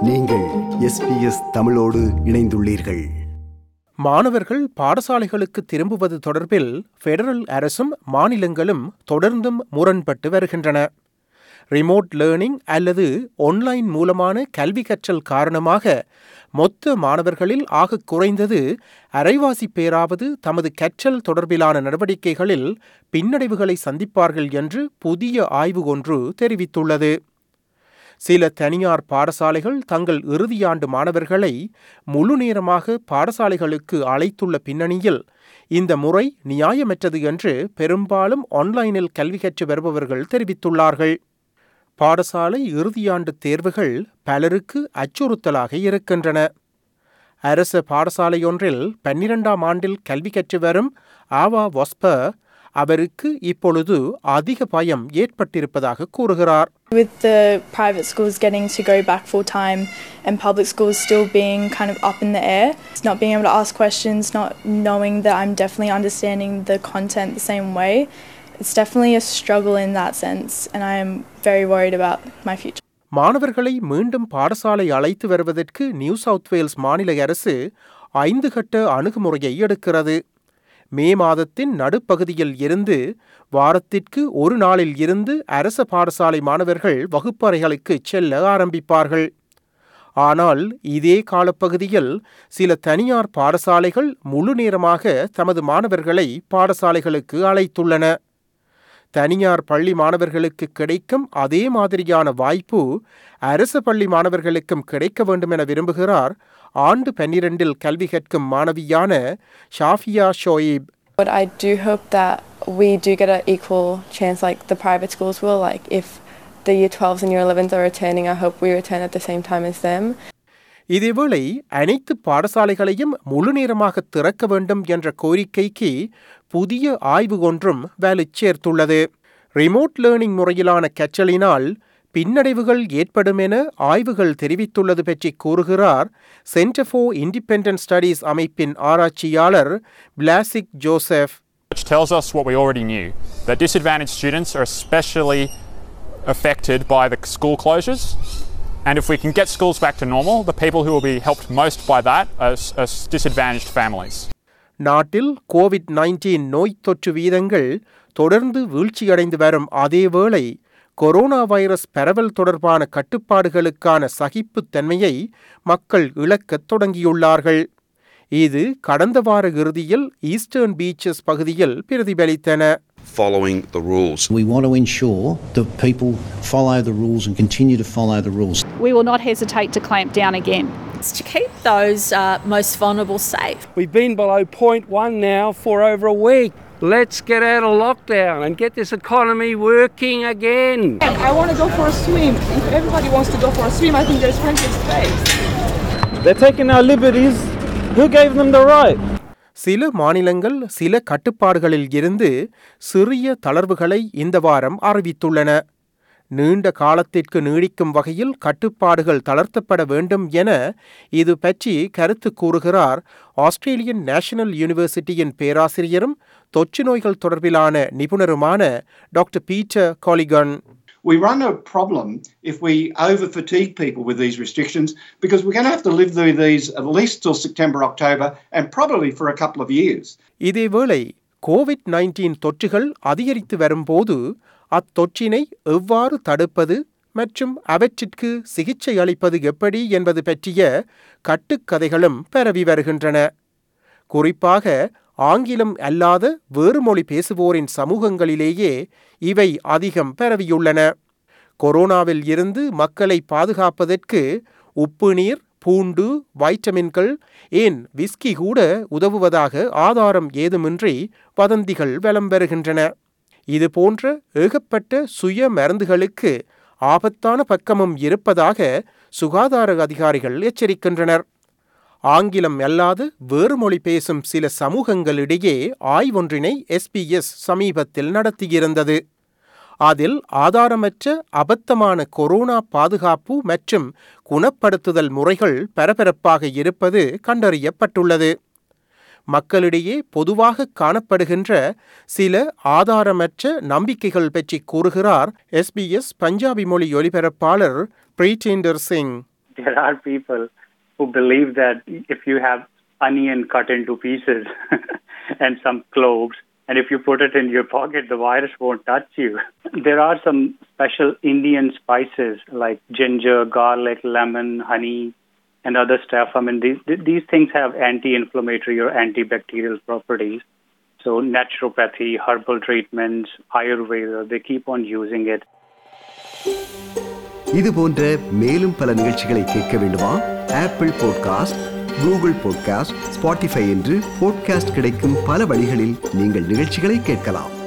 நீங்கள் எஸ்பிஎஸ் தமிழோடு இணைந்துள்ளீர்கள் மாணவர்கள் பாடசாலைகளுக்கு திரும்புவது தொடர்பில் ஃபெடரல் அரசும் மாநிலங்களும் தொடர்ந்தும் முரண்பட்டு வருகின்றன ரிமோட் லேர்னிங் அல்லது ஒன்லைன் மூலமான கல்வி கற்றல் காரணமாக மொத்த மாணவர்களில் ஆகக் குறைந்தது அரைவாசி பேராவது தமது கற்றல் தொடர்பிலான நடவடிக்கைகளில் பின்னடைவுகளை சந்திப்பார்கள் என்று புதிய ஆய்வு ஒன்று தெரிவித்துள்ளது சில தனியார் பாடசாலைகள் தங்கள் இறுதியாண்டு மாணவர்களை முழு நேரமாக பாடசாலைகளுக்கு அழைத்துள்ள பின்னணியில் இந்த முறை நியாயமற்றது என்று பெரும்பாலும் ஆன்லைனில் கல்வி கற்று வருபவர்கள் தெரிவித்துள்ளார்கள் பாடசாலை இறுதியாண்டு தேர்வுகள் பலருக்கு அச்சுறுத்தலாக இருக்கின்றன அரசு பாடசாலையொன்றில் பன்னிரண்டாம் ஆண்டில் கல்வி கற்று வரும் ஆவா வொஸ்ப அவருக்கு இப்பொழுது அதிக பயம் ஏற்பட்டிருப்பதாக கூறுகிறார் With the private schools getting to go back full time and public schools still being kind of up in the air, it's not being able to ask questions, not knowing that I'm definitely understanding the content the same way, it's definitely a struggle in that sense, and I am very worried about my future. மாணவர்களை மீண்டும் பாடசாலை அழைத்து வருவதற்கு new south Wales மாநில அரசு ஐந்து கட்ட அணுகுமுறையை எடுக்கிறது மே மாதத்தின் நடுப்பகுதியில் இருந்து வாரத்திற்கு ஒரு நாளில் இருந்து அரச பாடசாலை மாணவர்கள் வகுப்பறைகளுக்கு செல்ல ஆரம்பிப்பார்கள் ஆனால் இதே காலப்பகுதியில் சில தனியார் பாடசாலைகள் முழு நேரமாக தமது மாணவர்களை பாடசாலைகளுக்கு அழைத்துள்ளன தனியார் பள்ளி மாணவர்களுக்கு கிடைக்கும் அதே மாதிரியான வாய்ப்பு அரசு பள்ளி மாணவர்களுக்கும் கிடைக்க வேண்டும் என விரும்புகிறார் ஆண்டு பன்னிரண்டில் கல்வி கற்கும் மாணவியான ஷாஃபியா Shoaib But I do hope that we do get an equal chance like the private schools will. Like if the year 12s and year 11s are returning, I hope we return at the same time as them. இதேவேளை அனைத்து பாடசாலைகளையும் முழு நேரமாக திறக்க வேண்டும் என்ற கோரிக்கைக்கு புதிய ஆய்வு ஒன்றும் வேலை சேர்த்துள்ளது ரிமோட் லேர்னிங் முறையிலான கற்றலினால் பின்னடைவுகள் ஏற்படும் என ஆய்வுகள் தெரிவித்துள்ளது பற்றி கூறுகிறார் சென்டர் ஃபார் இண்டிபெண்டன்ட் ஸ்டடீஸ் அமைப்பின் ஆராய்ச்சியாளர் பிளாசிக் Joseph Which tells us what we already knew that disadvantaged students are especially affected by the school closures. And if we can get schools back to normal, the people who will be helped most by that are, are disadvantaged families. நாட்டில் COVID nineteen நோய் தொற்று வீதங்கள் தொடர்ந்து வீழ்ச்சியடைந்து வரும் அதேவேளை corona virus பரவல் தொடர்பான கட்டுப்பாடுகளுக்கான சகிப்புத்தன்மையை மக்கள் இழக்கத் தொடங்கியுள்ளார்கள் இது கடந்த வார இறுதியில் ஈஸ்டர்ன் பீச்சஸ் பகுதியில் பிரதிபலித்தன following the rules. We want to ensure that people follow the rules and continue to follow the rules. We will not hesitate to clamp down again. It's to keep those uh, most vulnerable safe. We've been below 0.1 now for over a week. Let's get out of lockdown and get this economy working again. I want to go for a swim. If everybody wants to go for a swim, I think there's plenty of space. They're taking our liberties. Who gave them the right? சில மாநிலங்கள் சில கட்டுப்பாடுகளில் இருந்து சிறிய தளர்வுகளை இந்த வாரம் அறிவித்துள்ளன நீண்ட காலத்திற்கு நீடிக்கும் வகையில் கட்டுப்பாடுகள் தளர்த்தப்பட வேண்டும் என இது பற்றி கருத்து கூறுகிறார் ஆஸ்திரேலியன் நேஷனல் யூனிவர்சிட்டியின் பேராசிரியரும் தொற்று நோய்கள் தொடர்பிலான நிபுணருமான doctor Peter Collignon We run a problem if we over fatigue people with these restrictions because we're going to have to live through these at least till September, October, and probably for a couple of years. இதேவேளை COVID nineteen தொற்றுகள் அதிகரித்து வரும்போது அத்தொற்றினை எவ்வாறு தடுப்பது மற்றும் அவற்றிற்கு சிகிச்சை அளிப்பது எப்படி என்பது பற்றிய கட்டுக்கதைகளும் பரவி வருகின்றன குறிப்பாக ஆங்கிலம் அல்லாத வேறு மொழி பேசுவோரின் சமூகங்களிலேயே இவை அதிகம் பரவியுள்ளன கொரோனாவில் இருந்து மக்களை பாதுகாப்பதற்கு உப்பு நீர் பூண்டு வைட்டமின்கள் ஏன் விஸ்கி கூட உதவுவதாக ஆதாரம் ஏதுமின்றி வதந்திகள் வலம் வருகின்றன இது போன்ற ஏகப்பட்ட சுய மருந்துகளுக்கு ஆபத்தான பக்கமும் இருப்பதாக சுகாதார அதிகாரிகள் எச்சரிக்கின்றனர் ஆங்கிலம் அல்லாது வேறு மொழி பேசும் சில சமூகங்களிடையே ஆய்வொன்றினை எஸ்பிஎஸ் சமீபத்தில் நடத்தியிருந்தது அதில் ஆதாரமற்ற அபத்தமான கொரோனா பாதுகாப்பு மற்றும் குணப்படுத்துதல் முறைகள் பரபரப்பாக இருப்பது கண்டறியப்பட்டுள்ளது மக்களிடையே பொதுவாக காணப்படுகின்ற சில ஆதாரமற்ற நம்பிக்கைகள் பற்றி கூறுகிறார் எஸ்பிஎஸ் பஞ்சாபி மொழி ஒலிபரப்பாளர் பிரீட்டேண்டர் Singh there are people who believe that if you have onion cut into pieces and some cloves, and if you put it in your pocket, the virus won't touch you. There are some special Indian spices like ginger, garlic, lemon, honey, and other stuff. I mean, these these things have anti-inflammatory or antibacterial properties. So naturopathy, herbal treatments, Ayurveda, they keep on using it. இது போன்ற மேலும் பல நிகழ்ச்சிகளை கேட்க வேண்டுமா Apple podcast Google podcast Spotify என்று podcast கிடைக்கும் பல வழிகளில் நீங்கள் நிகழ்ச்சிகளை கேட்கலாம்